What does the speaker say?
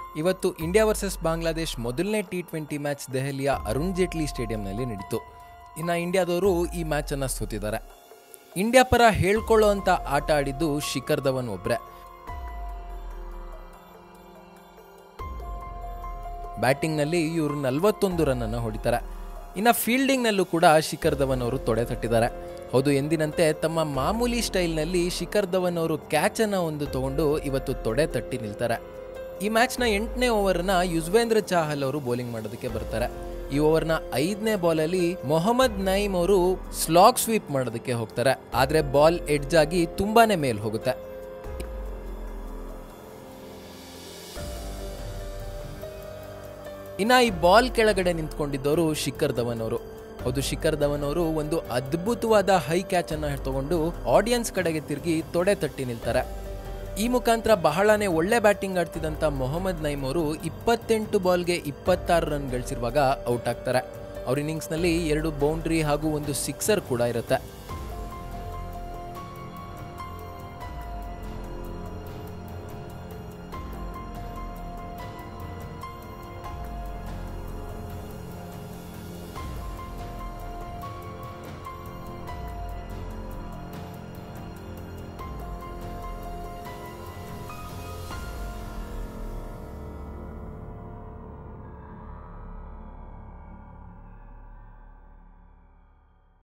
ಇವತ್ತು India versus Bangladesh ಮೊದಲನೇ T twenty match ದೆಹಲಿಯ ಅರುಣ್ ಜೇಟ್ಲಿ ಸ್ಟೇಡಿಯಂನಲ್ಲಿ ನಡೀತು ಇನ್ನು ಇಂಡಿಯಾದವರು ಈ ಮ್ಯಾಚನ್ನು ಸೋತಿದ್ದಾರೆ ಇಂಡಿಯಾ ಪರ ಹೇಳ್ಕೊಳ್ಳೋ ಅಂತ ಆಟ ಆಡಿದ್ದು ಶಿಖರ್ ಧವನ್ ಒಬ್ರೆ ಬ್ಯಾಟಿಂಗ್ನಲ್ಲಿ ಇವರು ನಲವತ್ತೊಂದು ರನ್ನನ್ನು ಹೊಡಿತಾರೆ ಇನ್ನು ಫೀಲ್ಡಿಂಗ್ನಲ್ಲೂ ಕೂಡ ಶಿಖರ್ ಧವನ್ ಅವರು ತೊಡೆ ತಟ್ಟಿದ್ದಾರೆ ಹೌದು ಎಂದಿನಂತೆ ತಮ್ಮ ಮಾಮೂಲಿ ಸ್ಟೈಲ್ನಲ್ಲಿ ಶಿಖರ್ ಧವನ್ ಅವರು ಕ್ಯಾಚನ್ನು ಒಂದು ತಗೊಂಡು ಇವತ್ತು ತೊಡೆ ತಟ್ಟಿ ನಿಲ್ತಾರೆ ಈ ಮ್ಯಾಚ್ನ ಎಂಟನೇ ಓವರ್ನ ಯುಜ್ವೇಂದ್ರ ಚಾಹಲ್ ಅವರು ಬೌಲಿಂಗ್ ಮಾಡೋದಕ್ಕೆ ಬರ್ತಾರೆ ಈ ಓವರ್ನ ಐದನೇ ಬಾಲಲ್ಲಿ ಮೊಹಮ್ಮದ್ ನೈಮ್ ಅವರು ಸ್ಲಾಗ್ ಸ್ವೀಪ್ ಮಾಡೋದಕ್ಕೆ ಹೋಗ್ತಾರೆ ಆದರೆ ಬಾಲ್ ಎಡ್ಜ್ ಆಗಿ ತುಂಬಾನೇ ಮೇಲ್ ಹೋಗುತ್ತೆ ಇನ್ನ ಈ ಬಾಲ್ ಕೆಳಗಡೆ ನಿಂತ್ಕೊಂಡಿದ್ದವರು ಶಿಖರ್ ಧವನ್ ಅವರು ಹೌದು ಶಿಖರ್ ಧವನ್ ಅವರು ಒಂದು ಅದ್ಭುತವಾದ ಹೈ ಕ್ಯಾಚ್ ಅನ್ನ ತಗೊಂಡು ಆಡಿಯನ್ಸ್ ಕಡೆಗೆ ತಿರುಗಿ ತೊಡೆ ತಟ್ಟಿ ನಿಲ್ತಾರೆ ಈ ಮುಖಾಂತರ ಬಹಳನೇ ಒಳ್ಳೆ ಬ್ಯಾಟಿಂಗ್ ಆಡ್ತಿದ್ದಂಥ ಮೊಹಮ್ಮದ್ ನೈಮ್ ಅವರು ಇಪ್ಪತ್ತೆಂಟು ಬಾಲ್ಗೆ ಇಪ್ಪತ್ತಾರು ರನ್ ಗಳಿಸಿರುವಾಗ ಔಟ್ ಆಗ್ತಾರೆ ಅವ್ರ ಇನ್ನಿಂಗ್ಸ್ನಲ್ಲಿ ಎರಡು ಬೌಂಡ್ರಿ ಹಾಗೂ ಒಂದು ಸಿಕ್ಸರ್ ಕೂಡ ಇರುತ್ತೆ